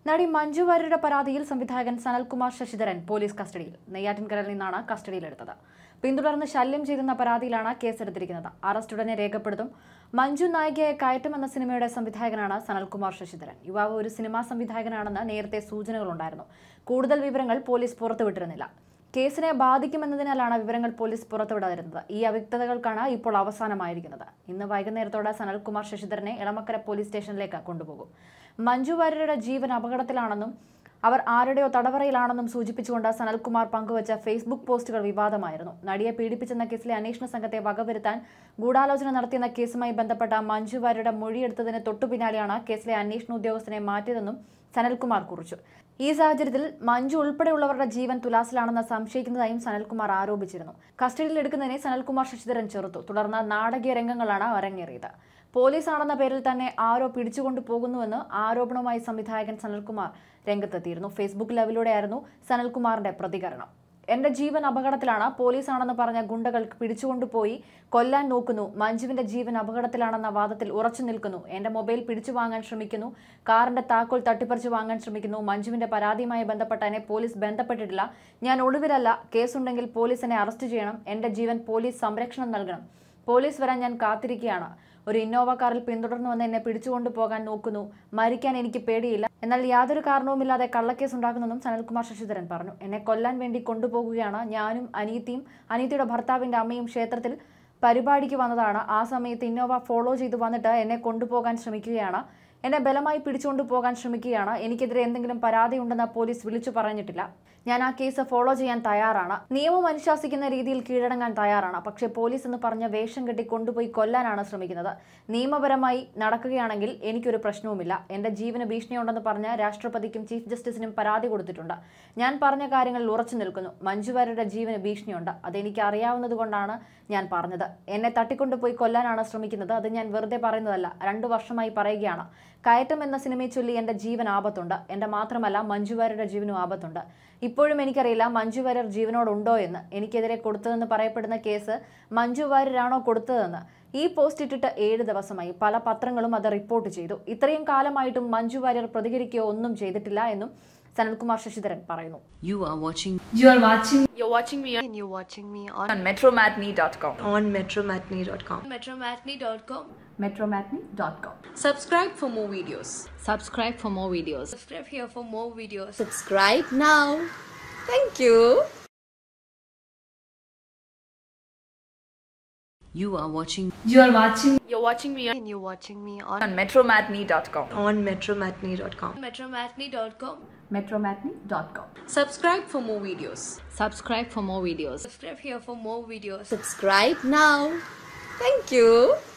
നടി മഞ്ജു വാര്യരുടെ പരാതിയിൽ സംവിധായകൻ സനൽകുമാർ ശശിധരൻ പോലീസ് കസ്റ്റഡിയിൽ നെയ്യാറ്റിൻകരയിൽ നിന്നാണ് കസ്റ്റഡിയിലെടുത്തത് പിന്തുടർന്ന് ശല്യം ചെയ്തെന്ന പരാതിയിലാണ് കേസെടുത്തിരിക്കുന്നത് അറസ്റ്റ് ഉടനെ രേഖപ്പെടുത്തും മഞ്ജു നായികയെ കയറ്റം എന്ന സിനിമയുടെ സംവിധായകനാണ് സനൽകുമാർ ശശിധരൻ യുവാവ് ഒരു സിനിമാ സംവിധായകനാണെന്ന് നേരത്തെ സൂചനകളുണ്ടായിരുന്നു കൂടുതൽ വിവരങ്ങൾ പോലീസ് പുറത്തുവിട്ടിരുന്നില്ല കേസിനെ ബാധിക്കുമെന്നതിനാലാണ് വിവരങ്ങൾ പോലീസ് പുറത്തുവിടാതിരുന്നത് ഈ അവ്യക്തതകൾക്കാണ് ഇപ്പോൾ അവസാനമായിരിക്കുന്നത് ഇന്ന് വൈകുന്നേരത്തോടെ സനൽകുമാർ ശശിധരനെ ഇളമക്കര പോലീസ് സ്റ്റേഷനിലേക്ക് കൊണ്ടുപോകും മഞ്ജു വാര്യരുടെ ജീവൻ അപകടത്തിലാണെന്നും അവർ ആരുടെയോ തടവറയിലാണെന്നും സൂചിപ്പിച്ചുകൊണ്ട് സനൽകുമാർ പങ്കുവച്ച ഫേസ്ബുക്ക് പോസ്റ്റുകൾ വിവാദമായിരുന്നു നടിയെ പീഡിപ്പിച്ചെന്ന കേസിലെ അന്വേഷണ സംഘത്തെ വകവരുത്താൻ ഗൂഢാലോചന നടത്തിയെന്ന കേസുമായി ബന്ധപ്പെട്ട മഞ്ജു വാര്യരുടെ മൊഴിയെടുത്തതിന് തൊട്ടുപിന്നാലെയാണ് കേസിലെ അന്വേഷണ ഉദ്യോഗസ്ഥനെ മാറ്റിയതെന്നും സനൽകുമാർ കുറിച്ചു ഈ സാഹചര്യത്തിൽ മഞ്ജു ഉൾപ്പെടെയുള്ളവരുടെ ജീവൻ തുലാസിലാണെന്ന് സംശയിക്കുന്നതായും സനൽകുമാർ ആരോപിച്ചിരുന്നു കസ്റ്റഡിയിൽ എടുക്കുന്നതിനെ സനൽകുമാർ ശശിധരൻ ചെറുത്തു തുടർന്ന് നാടകീയ രംഗങ്ങളാണ് അരങ്ങേറിയത് പോലീസാണെന്ന പേരിൽ തന്നെ ആരോ പിടിച്ചുകൊണ്ടു പോകുന്നുവെന്ന് ആരോപണവുമായി സംവിധായകൻ സനൽകുമാർ രംഗത്തെത്തിയിരുന്നു ഫേസ്ബുക്ക് ലെവലിലൂടെയായിരുന്നു സനൽകുമാറിന്റെ പ്രതികരണം എന്റെ ജീവൻ അപകടത്തിലാണ് പോലീസാണെന്ന് പറഞ്ഞ ഗുണ്ടകൾ പിടിച്ചുകൊണ്ടുപോയി കൊല്ലാൻ നോക്കുന്നു മഞ്ജുവിന്റെ ജീവൻ അപകടത്തിലാണെന്ന വാദത്തിൽ ഉറച്ചു നിൽക്കുന്നു എന്റെ മൊബൈൽ പിടിച്ചു വാങ്ങാൻ ശ്രമിക്കുന്നു കാറിന്റെ താക്കോൽ തട്ടിപ്പറിച്ചു വാങ്ങാൻ ശ്രമിക്കുന്നു മഞ്ജുവിന്റെ പരാതിയുമായി ബന്ധപ്പെട്ട എന്നെ പോലീസ് ബന്ധപ്പെട്ടിട്ടില്ല ഞാൻ ഒളിവിലല്ല കേസുണ്ടെങ്കിൽ പോലീസ് എന്നെ അറസ്റ്റ് ചെയ്യണം എന്റെ ജീവൻ പോലീസ് സംരക്ഷണം നൽകണം പോലീസ് വരാൻ ഞാൻ കാത്തിരിക്കുകയാണ് ഒരു ഇന്നോവ കാറിൽ പിന്തുടർന്നു വന്ന് എന്നെ പിടിച്ചുകൊണ്ടു പോകാൻ നോക്കുന്നു മരിക്കാൻ എനിക്ക് പേടിയില്ല എന്നാൽ യാതൊരു കാരണവുമില്ലാതെ കള്ളക്കേസ് ഉണ്ടാക്കുന്നെന്നും സനൽകുമാർ ശശിധരൻ പറഞ്ഞു എന്നെ കൊല്ലാൻ വേണ്ടി കൊണ്ടുപോകുകയാണ് ഞാനും അനീതിയും അനീതിയുടെ ഭർത്താവിന്റെ അമ്മയും ക്ഷേത്രത്തിൽ പരിപാടിക്ക് വന്നതാണ് ആ സമയത്ത് ഇന്നോവ ഫോളോ ചെയ്ത് വന്നിട്ട് എന്നെ കൊണ്ടുപോകാൻ ശ്രമിക്കുകയാണ് എന്നെ ബലമായി പിടിച്ചുകൊണ്ടു പോകാൻ ശ്രമിക്കുകയാണ് എനിക്കെതിരെ എന്തെങ്കിലും പരാതി ഉണ്ടെന്ന് പോലീസ് വിളിച്ചു പറഞ്ഞിട്ടില്ല ഞാൻ ആ കേസ് ഫോളോ ചെയ്യാൻ തയ്യാറാണ് നിയമം അനുശാസിക്കുന്ന രീതിയിൽ കീഴടങ്ങാൻ തയ്യാറാണ് പക്ഷേ പോലീസ് എന്ന് പറഞ്ഞ വേഷം കെട്ടി കൊണ്ടുപോയി കൊല്ലാനാണ് ശ്രമിക്കുന്നത് നിയമപരമായി നടക്കുകയാണെങ്കിൽ എനിക്കൊരു പ്രശ്നവുമില്ല എന്റെ ജീവന് ഭീഷണിയുണ്ടെന്ന് പറഞ്ഞ് രാഷ്ട്രപതിക്കും ചീഫ് ജസ്റ്റിസിനും പരാതി കൊടുത്തിട്ടുണ്ട് ഞാൻ പറഞ്ഞ കാര്യങ്ങളിൽ ഉറച്ചു നിൽക്കുന്നു മഞ്ജുവാരുടെ ജീവന് ഭീഷണിയുണ്ട് അതെനിക്ക് അറിയാവുന്നത് കൊണ്ടാണ് ഞാൻ പറഞ്ഞത് എന്നെ തട്ടിക്കൊണ്ടുപോയി കൊല്ലാനാണ് ശ്രമിക്കുന്നത് അത് ഞാൻ വെറുതെ പറയുന്നതല്ല രണ്ടു വർഷമായി പറയുകയാണ് കയറ്റം എന്ന സിനിമയെ ചൊല്ലി എന്റെ ജീവൻ ആപത്തുണ്ട് എന്റെ മാത്രമല്ല മഞ്ജുവാരുടെ ജീവനും ആപത്തുണ്ട് ഇപ്പോഴും എനിക്കറിയില്ല മഞ്ജു വാര്യർ ജീവനോടുണ്ടോ എന്ന് എനിക്കെതിരെ കൊടുത്തതെന്ന് പറയപ്പെടുന്ന കേസ് മഞ്ജു വാര്യരാണോ കൊടുത്തതെന്ന് ഈ പോസ്റ്റ് ഇട്ടിട്ട് ഏഴ് ദിവസമായി പല പത്രങ്ങളും അത് റിപ്പോർട്ട് ചെയ്തു ഇത്രയും കാലമായിട്ടും മഞ്ജു വാര്യർ പ്രതികരിക്കുകയോ ഒന്നും ചെയ്തിട്ടില്ല എന്നും സനൽകുമാർ ശശിധരൻ പറയുന്നു You are watching You are watching You're watching me on, and you're watching me on, on metromatney.com. on metromatney.com. Metromatney.com. metromatney.com Subscribe for more videos. subscribe for more videos. Subscribe here for more videos. Subscribe now. Thank you. You are watching You are watching You're watching me on, and you're watching me on, on metromatney.com. on metromatney.com. Metromatney.com. metromatney.com Subscribe for more videos. subscribe for more videos. Subscribe here for more videos. Subscribe now. Thank you.